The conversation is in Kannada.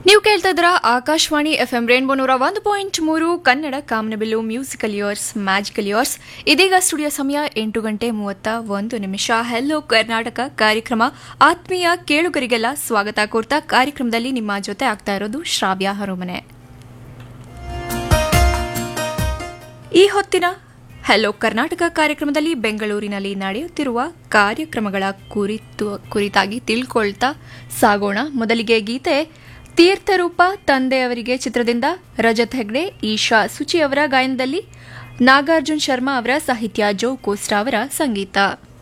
ನೀವು ಕೇಳ್ತಾ ಇದ್ರ ಆಕಾಶವಾಣಿ ಎಫ್ ಎಂ ರೇನ್ಬೋ ನೂರ ಒಂದು ಪಾಯಿಂಟ್ ಮೂರು ಕನ್ನಡ ಕಾಮನಬಿಲ್ಲು ಮ್ಯೂಸಿಕಲ್ ಇಯರ್ಸ್ ಮ್ಯಾಜಿಕಲ್ ಇಯರ್ಸ್ ಇದೀಗ ಸ್ಟುಡಿಯೋ ಸಮಯ ಎಂಟು ಗಂಟೆ ಮೂವತ್ತ ಒಂದು ನಿಮಿಷ ಹೆಲ್ಲೋ ಕರ್ನಾಟಕ ಕಾರ್ಯಕ್ರಮ ಆತ್ಮೀಯ ಕೇಳುಗರಿಗೆಲ್ಲ ಸ್ವಾಗತ ಕೋರ್ತಾ ಕಾರ್ಯಕ್ರಮದಲ್ಲಿ ನಿಮ್ಮ ಜೊತೆ ಆಗ್ತಾ ಇರೋದು ಶ್ರಾವ್ಯ ಹರೋಮನೆ ಈ ಹೊತ್ತಿನ ಹೆಲೋ ಕರ್ನಾಟಕ ಕಾರ್ಯಕ್ರಮದಲ್ಲಿ ಬೆಂಗಳೂರಿನಲ್ಲಿ ನಡೆಯುತ್ತಿರುವ ಕಾರ್ಯಕ್ರಮಗಳ ಕುರಿತು ಕುರಿತಾಗಿ ತಿಳ್ಕೊಳ್ತಾ ಸಾಗೋಣ ಮೊದಲಿಗೆ ಗೀತೆ ತೀರ್ಥರೂಪ ತಂದೆಯವರಿಗೆ ಚಿತ್ರದಿಂದ ರಜತ್ ಹೆಗ್ಡೆ ಈಶಾ ಸುಚಿ ಅವರ ಗಾಯನದಲ್ಲಿ ನಾಗಾರ್ಜುನ್ ಶರ್ಮಾ ಅವರ ಸಾಹಿತ್ಯ ಜೋ ಕೋಸ್ಟಾ ಅವರ ಸಂಗೀತ